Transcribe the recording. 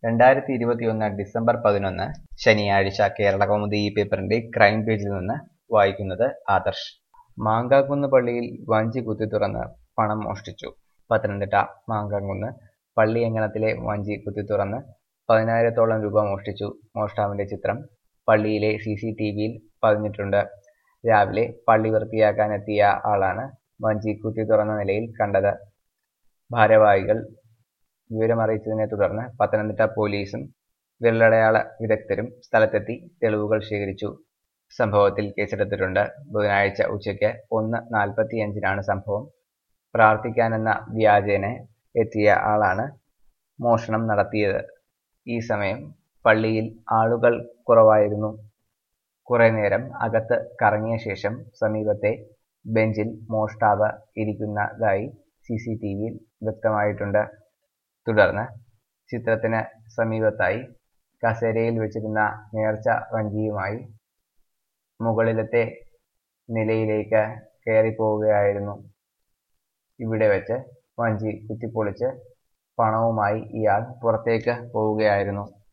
രണ്ടായിരത്തി ഇരുപത്തിയൊന്ന് ഡിസംബർ പതിനൊന്ന് ശനിയാഴ്ച കേരളകൗമുദി ഈ പേപ്പറിന്റെ ക്രൈം പേജിൽ നിന്ന് വായിക്കുന്നത് ആദർശ് മാങ്കാക്കുന്ന് പള്ളിയിൽ വഞ്ചി കുത്തിത്തുറന്ന് പണം മോഷ്ടിച്ചു പത്തനംതിട്ട മാങ്കാങ്കുന്ന് പള്ളിയങ്കണത്തിലെ വഞ്ചി കുത്തിത്തുറന്ന് പതിനായിരത്തോളം രൂപ മോഷ്ടിച്ചു മോഷ്ടാവിന്റെ ചിത്രം പള്ളിയിലെ സി സി ടി വിയിൽ പതിഞ്ഞിട്ടുണ്ട് രാവിലെ പള്ളി വൃത്തിയാക്കാനെത്തിയ ആളാണ് വഞ്ചി കുത്തിത്തുറന്ന നിലയിൽ കണ്ടത് ഭാരവാഹികൾ വിവരമറിയിച്ചതിനെ തുടർന്ന് പത്തനംതിട്ട പോലീസും വിരലടയാള വിദഗ്ധരും സ്ഥലത്തെത്തി തെളിവുകൾ ശേഖരിച്ചു സംഭവത്തിൽ കേസെടുത്തിട്ടുണ്ട് ബുധനാഴ്ച ഉച്ചയ്ക്ക് ഒന്ന് നാൽപ്പത്തിയഞ്ചിനാണ് സംഭവം പ്രാർത്ഥിക്കാനെന്ന വ്യാജേന എത്തിയ ആളാണ് മോഷണം നടത്തിയത് ഈ സമയം പള്ളിയിൽ ആളുകൾ കുറവായിരുന്നു കുറെ നേരം അകത്ത് കറങ്ങിയ ശേഷം സമീപത്തെ ബെഞ്ചിൽ മോഷ്ടാവ് ഇരിക്കുന്നതായി സി സി ടി വിയിൽ വ്യക്തമായിട്ടുണ്ട് തുടർന്ന് ചിത്രത്തിന് സമീപത്തായി കസേരയിൽ വെച്ചിരുന്ന നേർച്ച വഞ്ചിയുമായി മുകളിലത്തെ നിലയിലേക്ക് കയറിപ്പോവുകയായിരുന്നു ഇവിടെ വെച്ച് വഞ്ചി കുത്തിപ്പൊളിച്ച് പണവുമായി ഇയാൾ പുറത്തേക്ക് പോവുകയായിരുന്നു